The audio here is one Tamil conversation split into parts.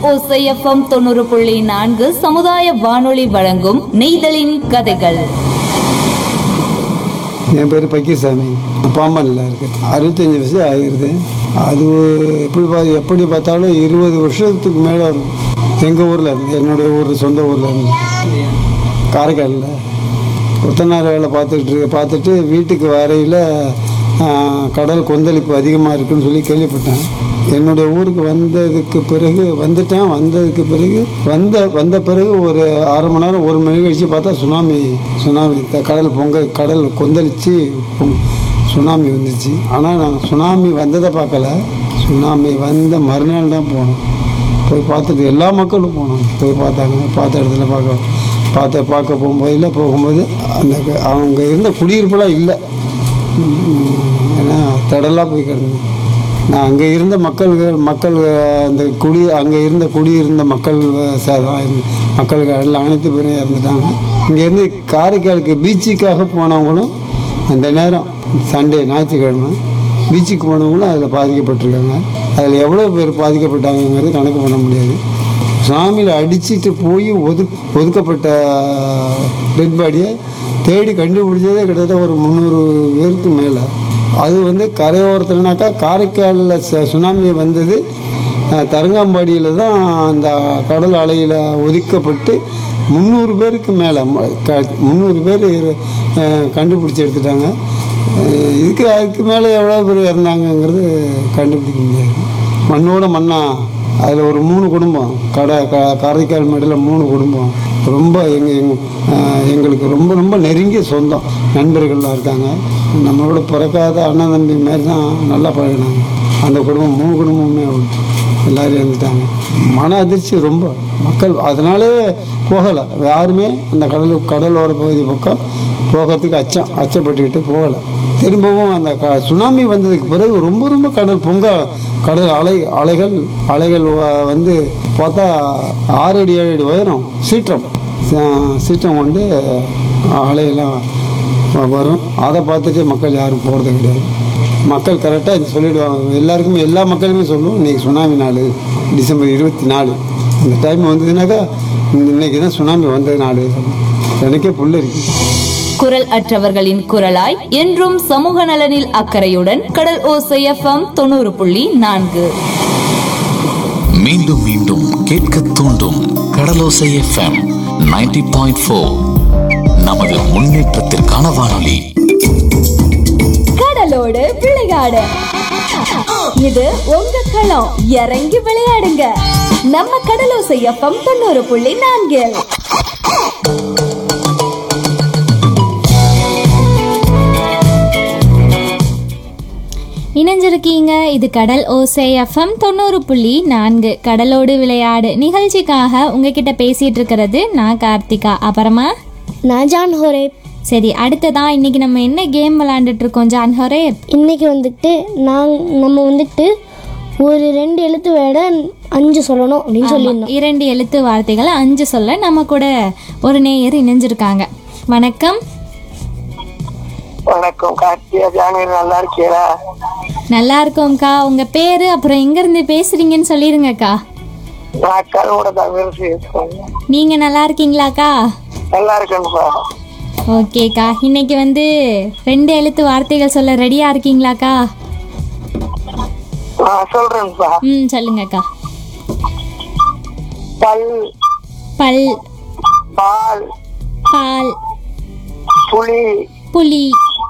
ஓசைஎஃப்எம் தொண்ணூறு புள்ளி நான்கு சமுதாய வானொலி வழங்கும் நெய்தலின் கதைகள் என் பேர் பக்கீர்சாமி பாம்பனில் இருக்கு அறுபத்தஞ்சி வருஷம் ஆகிருது அது எப்படி பா எப்படி பார்த்தாலும் இருபது வருஷத்துக்கு மேலே இருக்கும் எங்கள் ஊரில் இருந்து என்னுடைய ஊர் சொந்த ஊரில் இருந்து காரைக்காலில் கொத்தனார் வேலை பார்த்துட்டு இரு- பார்த்துட்டு வீட்டுக்கு வரையில் கடல் கொந்தளிப்பு அதிகமாக இருக்குன்னு சொல்லி கேள்விப்பட்டேன் என்னுடைய ஊருக்கு வந்ததுக்கு பிறகு வந்துட்டேன் வந்ததுக்கு பிறகு வந்த வந்த பிறகு ஒரு அரை மணி நேரம் ஒரு மணி கழிச்சு பார்த்தா சுனாமி சுனாமி த- கடல் பொங்க கடல் கொந்தளிச்சு பொங்- சுனாமி வந்துச்சு ஆனால் நான் சுனாமி வந்ததை பார்க்கல சுனாமி வந்த மறுநாள் தான் போனோம் போய் பார்த்துட்டு எல்லா மக்களும் போனோம் போய் பார்த்தாங்க பார்த்த இடத்துல பார்க்க பார்த்த பார்க்க போகும்போதில் போகும்போது அந்த க- அவங்க இருந்த குடியிருப்புலாம் இல்லை உம், ஏன்னா தடலாக போய் கிடந்தது நான் அங்கே இருந்த மக்கள்கள் மக்கள் அந்த குடி அங்கே இருந்த குடியிருந்த மக்கள் ச- மக்கள்கள் எல்லாம் அனைத்து பேரும் இறந்துட்டாங்க இங்கேருந்து காரைக்காலுக்கு பீச்சுக்காக போனவங்களும் அந்த நேரம் சண்டே ஞாயிற்றுக்கிழமை பீச்சுக்கு போனவங்களும் அதில் பாதிக்கப்பட்டிருக்காங்க அதில் எவ்வளோ பேர் பாதிக்கப்பட்டாங்கங்கிறது கணக்கு பண்ண முடியாது சாமியில் அடிச்சிட்டு போய் ஒது ஒதுக்கப்பட்ட டெட் பாடியை தேடி கண்டுபிடிச்சதே கிட்டத்தட்ட ஒரு முந்நூறு பேருக்கு மேலே அது வந்து கரையோரத்துலனாக்கா காரைக்காலில் ச- சுனாமி வந்தது அஹ், தரங்கம்பாடியில் தான் அந்த கடல் அலையில் ஒதுக்கப்பட்டு முந்நூறு பேருக்கு மேலே முந்நூறு பேர் அஹ், கண்டுபிடிச்சி எடுத்துட்டாங்க அஹ், இதுக்கு அதுக்கு மேலே எவ்வளோ பேர் இறந்தாங்கங்கிறது கண்டுபிடிக்க முடியாது மண்ணோட மண்ணா அதில் ஒரு மூணு குடும்பம் கடை க காரைக்கால் மேடில் மூணு குடும்பம் ரொம்ப எங்கள் எங் ஆஹ் எங்களுக்கு ரொம்ப ரொம்ப நெருங்கிய சொந்தம் நண்பர்கள்லாம் இருக்காங்க நம்மளோட பிறக்காத அண்ணன் தம்பி மாதிரி தான் நல்லா பழகினாங்க அந்த குடும்பம் மூணு குடும்பமுமே அவுட். எல்லாரும் இருந்துட்டாங்க மன அதிர்ச்சி ரொம்ப மக்கள் அதனாலே போகலை யாருமே அந்த கடல் கடலோர பகுதி பக்கம் போகிறதுக்கு அச்சம் அச்சப்பட்டுக்கிட்டு போகலை திரும்பவும் அந்த க சுனாமி வந்ததுக்கு பிறகு ரொம்ப ரொம்ப கடல் பொங்க கடல் அலை அலைகள் அலைகள் வ- வந்து பார்த்தா ஆறு அடி ஏழு அடி உயரம் சீற்றம் ச- சீற்றம் கொண்டு அலையெல்லாம் வ- வரும் அதை பார்த்துட்டு மக்கள் யாரும் போகிறது கிடையாது மக்கள் கரெக்டாக சொல்லிடுவாங்க எல்லாருக்குமே எல்லா மக்களுமே சொல்லுவோம் இன்னைக்கு சுனாமி நாள் டிசம்பர் இருபத்தி நாலு இந்த டைம் வந்ததுனாக்கா இன்னைக்கு தான் சுனாமி வந்த நாள் எனக்கே புல் இருக்குது குரல் அற்றவர்களின் குரலாய் என்றும் சமூக நலனில் அக்கறையுடன் கடல் ஓசைஎஃப்எம் தொண்ணூறு புள்ளி நான்கு மீண்டும் மீண்டும் கேட்க தூண்டும் கடலோசை எஃப்எம் 90.4 பாயிண்ட் ஃபோர் நமது முன்னேற்றத்திற்கான வானொலி கடலோடு விளையாடு இது உங்க களம் இறங்கி விளையாடுங்க நம்ம கடலோசை எஃப்எம் தொண்ணூறு புள்ளி நான்கில் இணைஞ்சிருக்கீங்க இது கடல் ஓசை எஃப்எம் தொண்ணூறு புள்ளி நான்கு கடலோடு விளையாடு நிகழ்ச்சிக்காக உங்ககிட்ட பேசிட்டு இருக்கிறது நான் கார்த்திகா அப்புறமா நான் ஜான் ஹோரேப் சரி அடுத்ததா இன்னைக்கு நம்ம என்ன கேம் விளையாண்டுட்டு இருக்கோம் ஜான் ஹோரே இன்னைக்கு வந்துட்டு நான் நம்ம வந்துட்டு ஒரு ரெண்டு எழுத்து வேட அஞ்சு சொல்லணும் அப்படின்னு சொல்லியிருந்தோம் இரண்டு எழுத்து வார்த்தைகளை அஞ்சு சொல்ல நம்ம கூட ஒரு நேயர் இணைஞ்சிருக்காங்க வணக்கம் வணக்கம் கார்த்தியா ஜானகி நல்லா இருக்கீங்களா நல்லா இருக்கோம்க்கா உங்க பேரு அப்புறம் எங்க இருந்து பேசுறீங்கன்னு சொல்லிருங்கக்கா நான் கருவோட தமிழ் பேசுறேன் நீங்க நல்லா இருக்கீங்களாக்கா நல்லா இருக்கேன்ப்பா ஓகேக்கா இன்னைக்கு வந்து ரெண்டு எழுத்து வார்த்தைகள் சொல்ல ரெடியா இருக்கீங்களாக்கா நான் சொல்றேன்ப்பா ம் சொல்லுங்கக்கா பல் பல் பால் பால் புளி புலி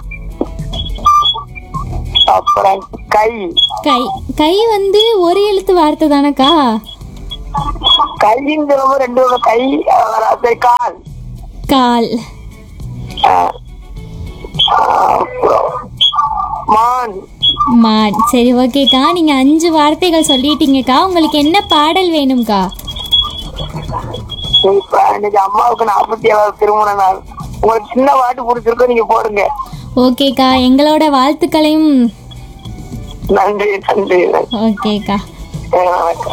அப்புறம் கை கை கை வந்து ஒரு எழுத்து வார்த்தை தானக்கா கையின் சொல்லும்போது ரெண்டு ஒரு கை வராது கால் கால் அஹ், அப்புறம் மான் மான் சரி ஓகேக்கா நீங்க அஞ்சு வார்த்தைகள் சொல்லிட்டீங்கக்கா உங்களுக்கு என்ன பாடல் வேணும்க்கா இப்ப இன்னைக்கு அம்மாவுக்கு நாற்பத்தி ஏழாவது திருமண நாள் உங்களுக்கு சின்ன பாட்டு பிடிச்சிருக்கோ நீங்க போடுங்க ஓகேக்கா எங்களோட வாழ்த்துக்களையும் நன்றி நன்றி நன்றி. ஓகேக்கா அஹ், வணக்கம்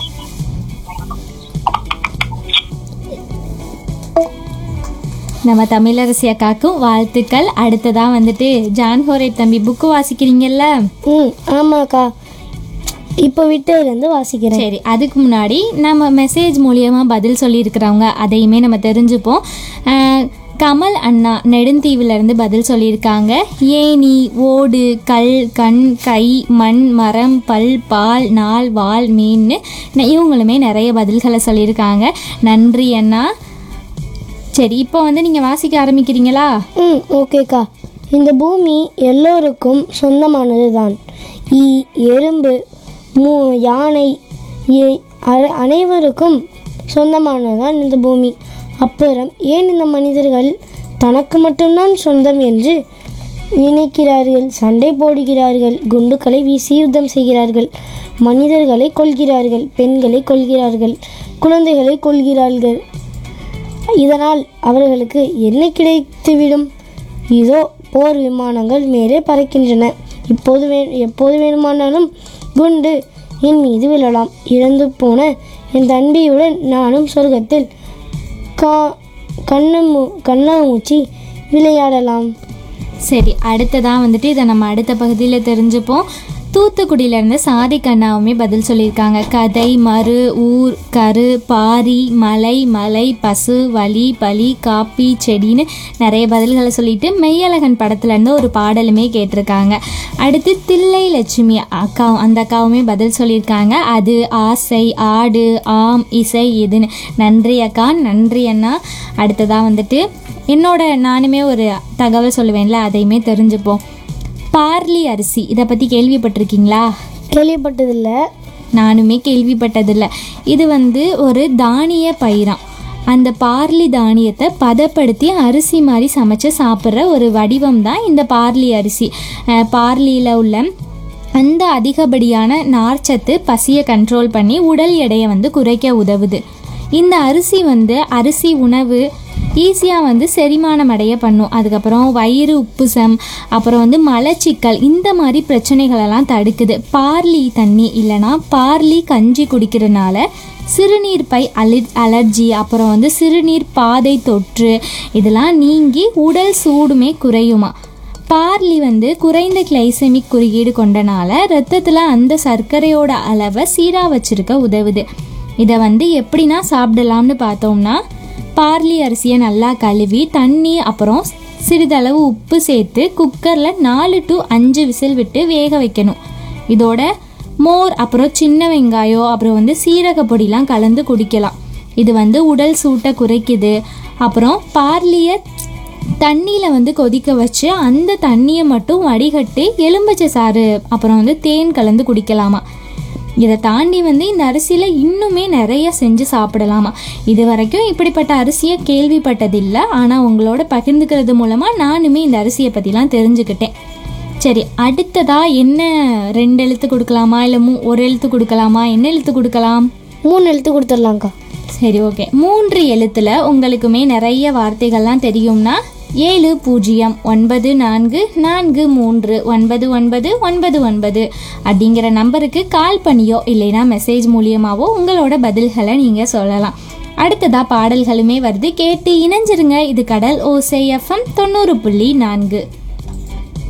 நம்ம தமிழரசி அக்காக்கும் வாழ்த்துக்கள் அடுத்ததான் வந்துட்டு ஜான் ஹோரே தம்பி புக்கு வாசிக்கிறீங்கல்ல ம் ஆமாக்கா இப்போ விட்டதுலேருந்து வாசிக்கிறேன் சரி அதுக்கு முன்னாடி நம்ம மெசேஜ் மூலியமாக பதில் சொல்லியிருக்கிறவங்க அதையுமே நம்ம தெரிஞ்சுப்போம் அஹ், கமல் அண்ணா நெடுந்தீவிலேருந்து பதில் சொல்லியிருக்காங்க ஏணி ஓடு கல் கண் கை மண் மரம் பல் பால் நாள் வால் மீன் இவங்களுமே நிறைய பதில்களை சொல்லியிருக்காங்க நன்றி அண்ணா சரி இப்போ வந்து நீங்கள் வாசிக்க ஆரம்பிக்கிறீங்களா ம் ஓகேக்கா இந்த பூமி எல்லோருக்கும் சொந்தமானது தான் ஈ எறும்பு மூ யானை எ- அ- அனைவருக்கும் சொந்தமானது தான் இந்த பூமி அப்புறம் ஏன் இந்த மனிதர்கள் தனக்கு மட்டும்தான் சொந்தம் என்று நினைக்கிறார்கள் சண்டை போடுகிறார்கள் குண்டுகளை வீசி யுத்தம் செய்கிறார்கள் மனிதர்களை கொல்கிறார்கள் பெண்களை கொல்கிறார்கள் குழந்தைகளை கொல்கிறார்கள் இதனால் அவர்களுக்கு என்ன கிடைத்துவிடும் இதோ போர் விமானங்கள் மேலே பறக்கின்றன இப்போது வே எப்போது வேணுமானாலும் குண்டு என் மீது விழலாம் இறந்து போன என் தம்பியுடன் நானும் சொர்க்கத்தில் கா கண்ணமூ கண்ணாமூச்சி விளையாடலாம் சரி அடுத்ததான் வந்துட்டு இதை நம்ம அடுத்த பகுதியில் தெரிஞ்சுப்போம் தூத்துக்குடியிலேருந்து சாதிக் அண்ணாவுமே பதில் சொல்லியிருக்காங்க கதை மறு ஊர் கரு பாரி மலை மலை பசு வலி பலி காப்பி செடின்னு நிறைய பதில்களை சொல்லிட்டு மெய்யழகன் படத்துலேருந்து ஒரு பாடலுமே கேட்டிருக்காங்க அடுத்து தில்லை லட்சுமி அக்கா அந்த அக்காவுமே பதில் சொல்லியிருக்காங்க அது ஆசை ஆடு ஆம் இசை இதுன்னு நன்றி அக்கா நன்றி அண்ணா அடுத்ததாக வந்துட்டு என்னோட நானுமே ஒரு தகவல் சொல்லுவேன்ல அதையுமே தெரிஞ்சுப்போம் பார்லி அரிசி இதை பற்றி கேள்விப்பட்டிருக்கீங்களா கேள்விப்பட்டதில்ல நானுமே கேள்விப்பட்டதில்லை இது வந்து ஒரு தானிய பயிராம் அந்த பார்லி தானியத்தை பதப்படுத்தி அரிசி மாதிரி சமைச்சு சாப்பிட்ற ஒரு வடிவம் தான் இந்த பார்லி அரிசி அஹ் பார்லியில் உள்ள அந்த அதிகப்படியான நார்ச்சத்து பசியை கண்ட்ரோல் பண்ணி உடல் எடையை வந்து குறைக்க உதவுது இந்த அரிசி வந்து அரிசி உணவு ஈஸியாக வந்து செரிமானம் அடைய பண்ணும் அதுக்கப்புறம் வயிறு உப்புசம் அப்புறம் வந்து மலச்சிக்கல் இந்த மாதிரி பிரச்சனைகளெல்லாம் தடுக்குது பார்லி தண்ணி இல்லைன்னா பார்லி கஞ்சி குடிக்கிறனால சிறுநீர் பை அலி அலர்ஜி அப்புறம் வந்து சிறுநீர் பாதை தொற்று இதெல்லாம் நீங்கி உடல் சூடுமே குறையுமா பார்லி வந்து குறைந்த கிளைசெமிக் குறியீடு கொண்டனால ரத்தத்தில் அந்த சர்க்கரையோட அளவை சீராக வச்சிருக்க உதவுது இதை வந்து எப்படின்னா சாப்பிடலாம்னு பார்த்தோம்னா பார்லி அரிசியை நல்லா கழுவி தண்ணி அப்புறம் சிறிதளவு உப்பு சேர்த்து குக்கரில் நாலு டு அஞ்சு விசில் விட்டு வேக வைக்கணும் இதோட மோர் அப்புறம் சின்ன வெங்காயம் அப்புறம் வந்து சீரக பொடிலாம் கலந்து குடிக்கலாம் இது வந்து உடல் சூட்டை குறைக்குது அப்புறம் பார்லியை தண்ணியில் வந்து கொதிக்க வச்சு அந்த தண்ணியை மட்டும் வடிகட்டி எலும்பச்சை சாறு அப்புறம் வந்து தேன் கலந்து குடிக்கலாமா இதை தாண்டி வந்து இந்த அரிசியில் இன்னுமே நிறைய செஞ்சு சாப்பிடலாமா இது வரைக்கும் இப்படிப்பட்ட அரிசியை கேள்விப்பட்டதில்லை ஆனால் உங்களோட பகிர்ந்துக்கிறது மூலமாக நானுமே இந்த அரிசியை பற்றிலாம் தெரிஞ்சுக்கிட்டேன் சரி அடுத்ததா என்ன ரெண்டு எழுத்து கொடுக்கலாமா இல்லை மூ ஒரு எழுத்து கொடுக்கலாமா என்ன எழுத்து கொடுக்கலாம் மூணு எழுத்து கொடுத்துடலாங்க்கா சரி ஓகே மூன்று எழுத்துல உங்களுக்குமே நிறைய வார்த்தைகள்லாம் தெரியும்னா ஏழு பூஜ்ஜியம் ஒன்பது நான்கு நான்கு மூன்று ஒன்பது ஒன்பது ஒன்பது ஒன்பது அப்படிங்கிற நம்பருக்கு கால் பண்ணியோ இல்லைன்னா மெசேஜ் மூலியமாவோ உங்களோட பதில்களை நீங்கள் சொல்லலாம் அடுத்ததா பாடல்களுமே வருது கேட்டு இணைஞ்சிருங்க இது கடல் ஓசை எஃப்எம் தொண்ணூறு புள்ளி நான்கு